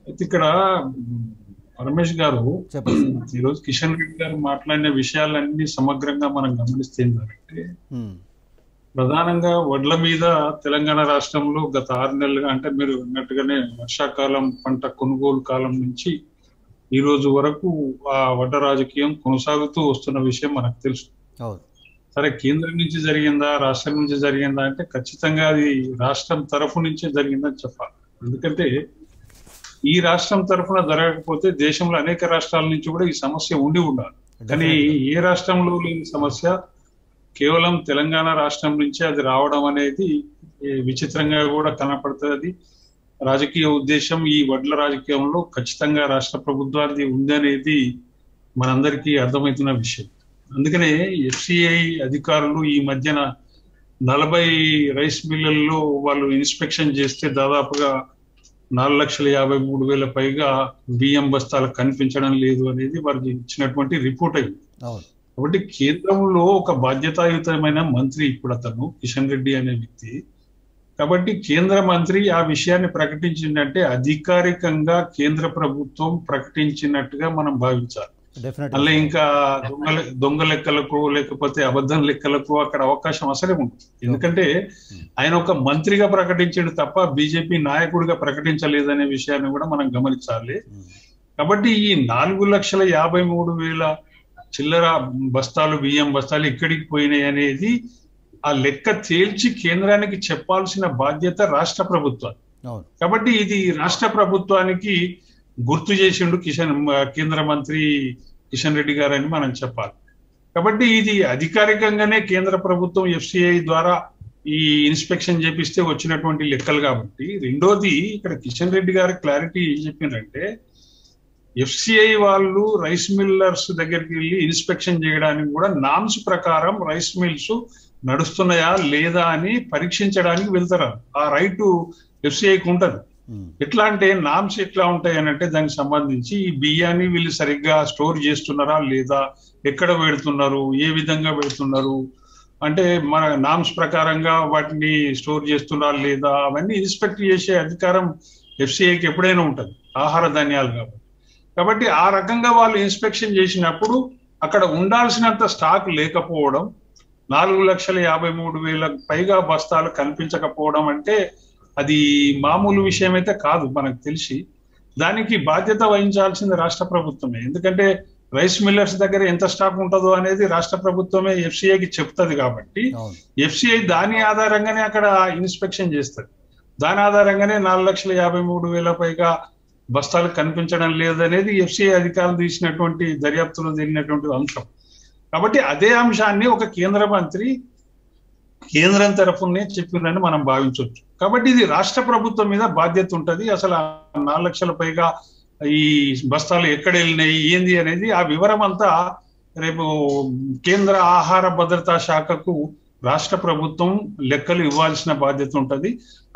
అయితే ఇక్కడ పరమేష్ గారు చెప్పండి ఈ రోజు కిషన్ రెడ్డి గారు మాట్లాడిన విషయాలన్నీ సమగ్రంగా మనం గమనిస్తే ఏంటంటే ఉమ్, ప్రధానంగా వడ్ల మీద తెలంగాణ రాష్ట్రంలో గత ఆరు నెలలుగా అంటే మీరు అన్నట్టుగానే వర్షాకాలం పంట కొనుగోలు కాలం నుంచి ఈ రోజు వరకు ఆ వడ్ల రాజకీయం కొనసాగుతూ వస్తున్న విషయం మనకు తెలుసు అవును సరే కేంద్రం నుంచి జరిగిందా రాష్ట్రం నుంచి జరిగిందా అంటే ఖచ్చితంగా అది రాష్ట్రం తరఫు నుంచే జరిగిందని చెప్పాలి ఎందుకంటే ఈ రాష్ట్రం తరఫున జరగకపోతే దేశంలో అనేక రాష్ట్రాల నుంచి కూడా ఈ సమస్య ఉండి ఉండాలి కానీ ఏ రాష్ట్రంలో లేని సమస్య కేవలం తెలంగాణ రాష్ట్రం నుంచే అది రావడం అనేది ఏ, విచిత్రంగా కూడా కనపడుతుంది రాజకీయ ఉద్దేశం ఈ వడ్ల రాజకీయంలో ఖచ్చితంగా రాష్ట్ర ప్రభుత్వానికి ఉంది అనేది మనందరికీ అర్థమవుతున్న విషయం అందుకనే ఎఫ్సిఐ అధికారులు ఈ మధ్యన నలభై రైస్ మిల్లల్లో వాళ్ళు ఇన్స్పెక్షన్ చేస్తే దాదాపుగా నాలుగు లక్షల యాభై మూడు వేల పైగా బియ్యం బస్తాలు కనిపించడం లేదు అనేది వారికి ఇచ్చినటువంటి రిపోర్ట్ అయింది అవును కాబట్టి కేంద్రంలో ఒక బాధ్యతాయుతమైన మంత్రి ఇప్పుడు అతను కిషన్ రెడ్డి అనే వ్యక్తి కాబట్టి కేంద్ర మంత్రి ఆ విషయాన్ని ప్రకటించిందంటే అధికారికంగా కేంద్ర ప్రభుత్వం ప్రకటించినట్టుగా మనం భావించాలి డెఫినెట్ అలా ఇంకా దొంగ లె- దొంగ లెక్కలకు లేకపోతే అబద్ధం లెక్కలకు అక్కడ అవకాశం అసలే ఉంటుంది ఎందుకంటే ఆయన ఒక మంత్రిగా ప్రకటించాడు తప్ప బీజేపీ నాయకుడిగా ప్రకటించలేదనే విషయాన్ని కూడా మనం గమనించాలి కాబట్టి ఈ నాలుగు లక్షల యాభై మూడు వేల చిల్లర బస్తాలు బియ్యం బస్తాలు ఎక్కడికి పోయినాయి అనేది ఆ లెక్క తేల్చి కేంద్రానికి చెప్పాల్సిన బాధ్యత రాష్ట్ర ప్రభుత్వం అవును కాబట్టి ఇది రాష్ట్ర ప్రభుత్వానికి గుర్తు చేసిండు కిషన్ కేంద్ర మంత్రి కిషన్ రెడ్డి గారని మనం చెప్పాలి కాబట్టి ఇది అధికారికంగానే కేంద్ర ప్రభుత్వం ఎఫ్సిఐ ద్వారా ఈ ఇన్స్పెక్షన్ చేపిస్తే వచ్చినటువంటి లెక్కలు కాబట్టి రెండోది ఇక్కడ కిషన్ రెడ్డి గారు క్లారిటీ ఏం చెప్పిందంటే ఎఫ్సిఐ వాళ్ళు రైస్ మిల్లర్స్ దగ్గరికి వెళ్ళి ఇన్స్పెక్షన్ చేయడానికి కూడా నామ్స్ ప్రకారం రైస్ మిల్స్ నడుస్తున్నాయా లేదా అని పరీక్షించడానికి వెళ్తారు ఆ రైట్ ఎఫ్సిఐకి ఉంటది ఉమ్, ఎట్లా అంటే నామ్స్ ఎట్లా ఉంటాయి అని అంటే దానికి సంబంధించి ఈ బియ్యాన్ని వీళ్ళు సరిగ్గా స్టోర్ చేస్తున్నారా లేదా ఎక్కడ పెడుతున్నారు ఏ విధంగా పెడుతున్నారు అంటే మన నామ్స్ ప్రకారంగా వాటిని స్టోర్ చేస్తున్నారా లేదా అవన్నీ ఇన్స్పెక్ట్ చేసే అధికారం ఎఫ్సిఐకి ఎప్పుడైనా ఉంటుంది ఆహార ధాన్యాలు కాబట్టి కాబట్టి ఆ రకంగా వాళ్ళు ఇన్స్పెక్షన్ చేసినప్పుడు అక్కడ ఉండాల్సినంత స్టాక్ లేకపోవడం నాలుగు లక్షల యాభై మూడు వేల పైగా బస్తాలు కనిపించకపోవడం అంటే అది మామూలు విషయం అయితే కాదు మనకు తెలిసి దానికి బాధ్యత వహించాల్సింది రాష్ట్ర ప్రభుత్వమే ఎందుకంటే రైస్ మిల్లర్స్ దగ్గర ఎంత స్టాక్ ఉంటుందో అనేది రాష్ట్ర ప్రభుత్వమే ఎఫ్సిఐకి చెప్తుంది కాబట్టి అవును ఎఫ్సిఐ దాని ఆధారంగానే అక్కడ ఇన్స్పెక్షన్ చేస్తుంది దాని ఆధారంగానే నాలుగు లక్షల యాభై మూడు వేల పైగా బస్తాలు కనిపించడం లేదనేది ఎఫ్సిఐ అధికారులు తీసినటువంటి దర్యాప్తులో జరిగినటువంటి అంశం కాబట్టి అదే అంశాన్ని ఒక కేంద్ర మంత్రి కేంద్రం తరఫునే చెప్పిందని మనం భావించవచ్చు కాబట్టి ఇది రాష్ట్ర ప్రభుత్వం మీద బాధ్యత ఉంటది అసలు ఆ నాలుగు లక్షల పైగా ఈ బస్తాలు ఎక్కడ వెళ్ళినాయి ఏంది అనేది ఆ వివరం అంతా రేపు కేంద్ర ఆహార భద్రతా శాఖకు రాష్ట్ర ప్రభుత్వం లెక్కలు ఇవ్వాల్సిన బాధ్యత ఉంటది